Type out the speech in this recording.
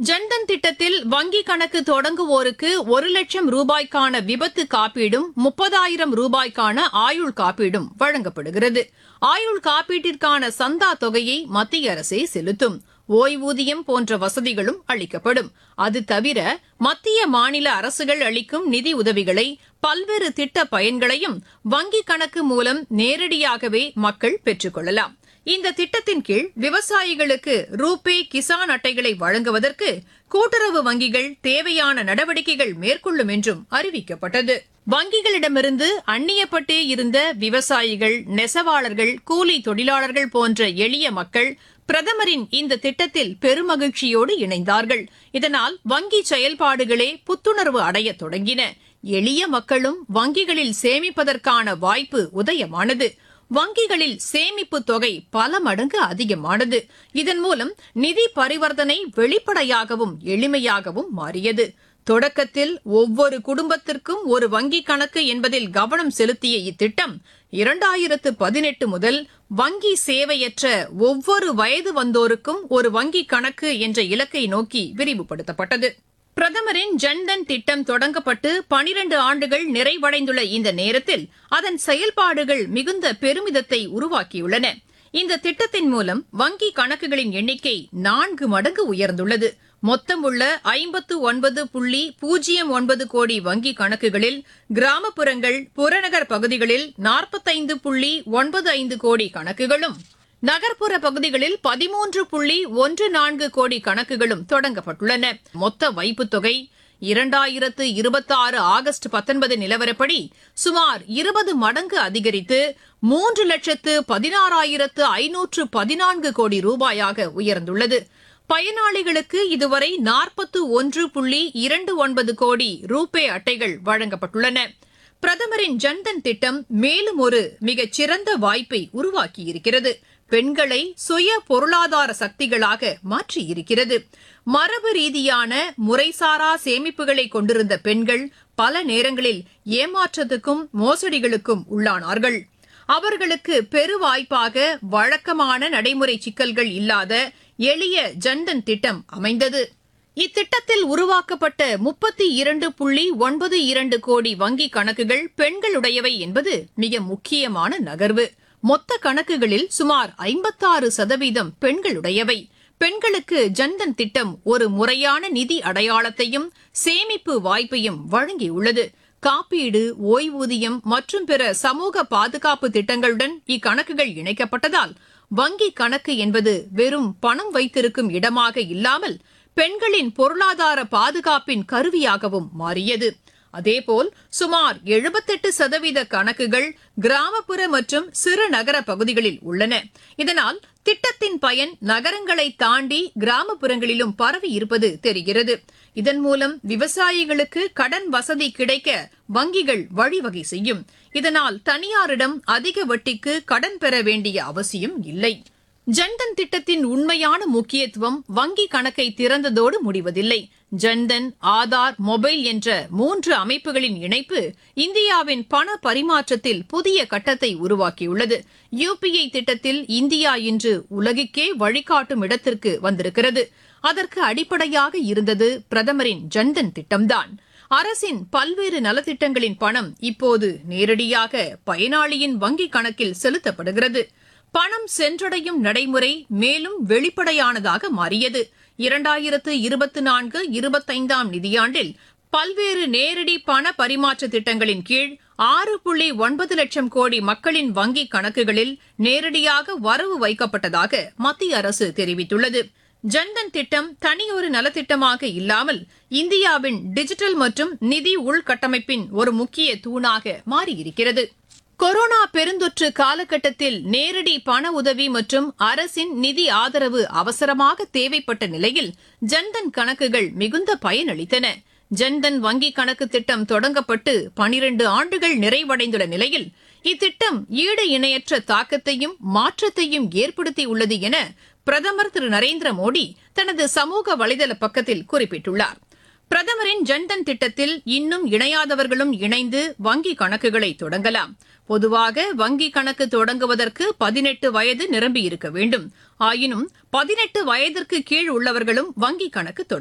ஜன்தன் திட்டத்தில் வங்கி கணக்கு தொடங்குவோருக்கு ஒரு லட்சம் ரூபாய்க்கான விபத்து காப்பீடும் முப்பதாயிரம் ரூபாய்க்கான ஆயுள் காப்பீடும் வழங்கப்படுகிறது ஆயுள் காப்பீட்டிற்கான சந்தா தொகையை மத்திய அரசே செலுத்தும் ஓய்வூதியம் போன்ற வசதிகளும் அளிக்கப்படும் அது தவிர மத்திய மாநில அரசுகள் அளிக்கும் நிதி உதவிகளை பல்வேறு திட்ட பயன்களையும் வங்கிக் கணக்கு மூலம் நேரடியாகவே மக்கள் பெற்றுக் கொள்ளலாம் இந்த திட்டத்தின் கீழ் விவசாயிகளுக்கு ரூபே கிசான் அட்டைகளை வழங்குவதற்கு கூட்டுறவு வங்கிகள் தேவையான நடவடிக்கைகள் மேற்கொள்ளும் என்றும் அறிவிக்கப்பட்டது வங்கிகளிடமிருந்து அந்நியப்பட்டே இருந்த விவசாயிகள் நெசவாளர்கள் கூலி தொழிலாளர்கள் போன்ற எளிய மக்கள் பிரதமரின் இந்த திட்டத்தில் பெருமகிழ்ச்சியோடு இணைந்தார்கள் இதனால் வங்கி செயல்பாடுகளே புத்துணர்வு அடையத் தொடங்கின எளிய மக்களும் வங்கிகளில் சேமிப்பதற்கான வாய்ப்பு உதயமானது வங்கிகளில் சேமிப்பு தொகை பல மடங்கு அதிகமானது இதன் மூலம் நிதி பரிவர்த்தனை வெளிப்படையாகவும் எளிமையாகவும் மாறியது தொடக்கத்தில் ஒவ்வொரு குடும்பத்திற்கும் ஒரு வங்கிக் கணக்கு என்பதில் கவனம் செலுத்திய இத்திட்டம் இரண்டாயிரத்து பதினெட்டு முதல் வங்கி சேவையற்ற ஒவ்வொரு வயது வந்தோருக்கும் ஒரு வங்கிக் கணக்கு என்ற இலக்கை நோக்கி விரிவுபடுத்தப்பட்டது பிரதமரின் ஜன்தன் திட்டம் தொடங்கப்பட்டு பனிரண்டு ஆண்டுகள் நிறைவடைந்துள்ள இந்த நேரத்தில் அதன் செயல்பாடுகள் மிகுந்த பெருமிதத்தை உருவாக்கியுள்ளன இந்த திட்டத்தின் மூலம் வங்கி கணக்குகளின் எண்ணிக்கை நான்கு மடங்கு உயர்ந்துள்ளது மொத்தம் உள்ள ஐம்பத்து ஒன்பது புள்ளி பூஜ்ஜியம் ஒன்பது கோடி வங்கி கணக்குகளில் கிராமப்புறங்கள் புறநகர் பகுதிகளில் நாற்பத்தைந்து புள்ளி ஒன்பது ஐந்து கோடி கணக்குகளும் நகர்ப்புற பகுதிகளில் பதிமூன்று புள்ளி ஒன்று நான்கு கோடி கணக்குகளும் தொடங்கப்பட்டுள்ளன மொத்த வைப்புத் தொகை இரண்டாயிரத்து இருபத்தாறு ஆகஸ்ட் பத்தொன்பது நிலவரப்படி சுமார் இருபது மடங்கு அதிகரித்து மூன்று லட்சத்து பதினாறாயிரத்து ஐநூற்று பதினான்கு கோடி ரூபாயாக உயர்ந்துள்ளது பயனாளிகளுக்கு இதுவரை நாற்பத்து ஒன்று புள்ளி இரண்டு ஒன்பது கோடி ரூபே அட்டைகள் வழங்கப்பட்டுள்ளன பிரதமரின் ஜன்தன் திட்டம் மேலும் ஒரு மிகச் சிறந்த வாய்ப்பை உருவாக்கியிருக்கிறது பெண்களை சுய பொருளாதார சக்திகளாக மாற்றியிருக்கிறது மரபு ரீதியான முறைசாரா சேமிப்புகளை கொண்டிருந்த பெண்கள் பல நேரங்களில் ஏமாற்றத்துக்கும் மோசடிகளுக்கும் உள்ளானார்கள் அவர்களுக்கு பெருவாய்ப்பாக வழக்கமான நடைமுறை சிக்கல்கள் இல்லாத எளிய ஜன்தன் திட்டம் அமைந்தது இத்திட்டத்தில் உருவாக்கப்பட்ட முப்பத்தி இரண்டு புள்ளி ஒன்பது இரண்டு கோடி வங்கி கணக்குகள் பெண்களுடையவை என்பது மிக முக்கியமான நகர்வு மொத்த கணக்குகளில் சுமார் ஐம்பத்தாறு சதவீதம் பெண்களுடையவை பெண்களுக்கு ஜன்தன் திட்டம் ஒரு முறையான நிதி அடையாளத்தையும் சேமிப்பு வாய்ப்பையும் வழங்கியுள்ளது காப்பீடு ஓய்வூதியம் மற்றும் பிற சமூக பாதுகாப்பு திட்டங்களுடன் இக்கணக்குகள் இணைக்கப்பட்டதால் வங்கி கணக்கு என்பது வெறும் பணம் வைத்திருக்கும் இடமாக இல்லாமல் பெண்களின் பொருளாதார பாதுகாப்பின் கருவியாகவும் மாறியது அதேபோல் சுமார் எழுபத்தெட்டு சதவீத கணக்குகள் கிராமப்புற மற்றும் சிறு நகர பகுதிகளில் உள்ளன இதனால் திட்டத்தின் பயன் நகரங்களை தாண்டி கிராமப்புறங்களிலும் பரவி இருப்பது தெரிகிறது இதன் மூலம் விவசாயிகளுக்கு கடன் வசதி கிடைக்க வங்கிகள் வழிவகை செய்யும் இதனால் தனியாரிடம் அதிக வட்டிக்கு கடன் பெற வேண்டிய அவசியம் இல்லை ஜன்தன் திட்டத்தின் உண்மையான முக்கியத்துவம் வங்கி கணக்கை திறந்ததோடு முடிவதில்லை ஜன்தன் ஆதார் மொபைல் என்ற மூன்று அமைப்புகளின் இணைப்பு இந்தியாவின் பண பரிமாற்றத்தில் புதிய கட்டத்தை உருவாக்கியுள்ளது யுபிஐ திட்டத்தில் இந்தியா இன்று உலகுக்கே வழிகாட்டும் இடத்திற்கு வந்திருக்கிறது அதற்கு அடிப்படையாக இருந்தது பிரதமரின் ஜன்தன் திட்டம்தான் அரசின் பல்வேறு நலத்திட்டங்களின் பணம் இப்போது நேரடியாக பயனாளியின் வங்கிக் கணக்கில் செலுத்தப்படுகிறது பணம் சென்றடையும் நடைமுறை மேலும் வெளிப்படையானதாக மாறியது இரண்டாயிரத்து இருபத்தி நான்கு இருபத்தைந்தாம் நிதியாண்டில் பல்வேறு நேரடி பண பரிமாற்ற திட்டங்களின் கீழ் ஆறு புள்ளி ஒன்பது லட்சம் கோடி மக்களின் வங்கிக் கணக்குகளில் நேரடியாக வரவு வைக்கப்பட்டதாக மத்திய அரசு தெரிவித்துள்ளது ஜன்தன் திட்டம் தனியொரு நலத்திட்டமாக இல்லாமல் இந்தியாவின் டிஜிட்டல் மற்றும் நிதி உள்கட்டமைப்பின் ஒரு முக்கிய தூணாக மாறியிருக்கிறது கொரோனா பெருந்தொற்று காலகட்டத்தில் நேரடி பண உதவி மற்றும் அரசின் நிதி ஆதரவு அவசரமாக தேவைப்பட்ட நிலையில் ஜன்தன் கணக்குகள் மிகுந்த பயனளித்தன ஜன்தன் வங்கி கணக்கு திட்டம் தொடங்கப்பட்டு பனிரண்டு ஆண்டுகள் நிறைவடைந்துள்ள நிலையில் இத்திட்டம் ஈடு இணையற்ற தாக்கத்தையும் மாற்றத்தையும் ஏற்படுத்தியுள்ளது என பிரதமர் திரு நரேந்திர மோடி தனது சமூக வலைதள பக்கத்தில் குறிப்பிட்டுள்ளார் பிரதமரின் ஜன்தன் திட்டத்தில் இன்னும் இணையாதவர்களும் இணைந்து வங்கி கணக்குகளை தொடங்கலாம் பொதுவாக வங்கி கணக்கு தொடங்குவதற்கு பதினெட்டு வயது நிரம்பியிருக்க வேண்டும் ஆயினும் பதினெட்டு வயதிற்கு கீழ் உள்ளவர்களும் வங்கி கணக்கு தொடங்க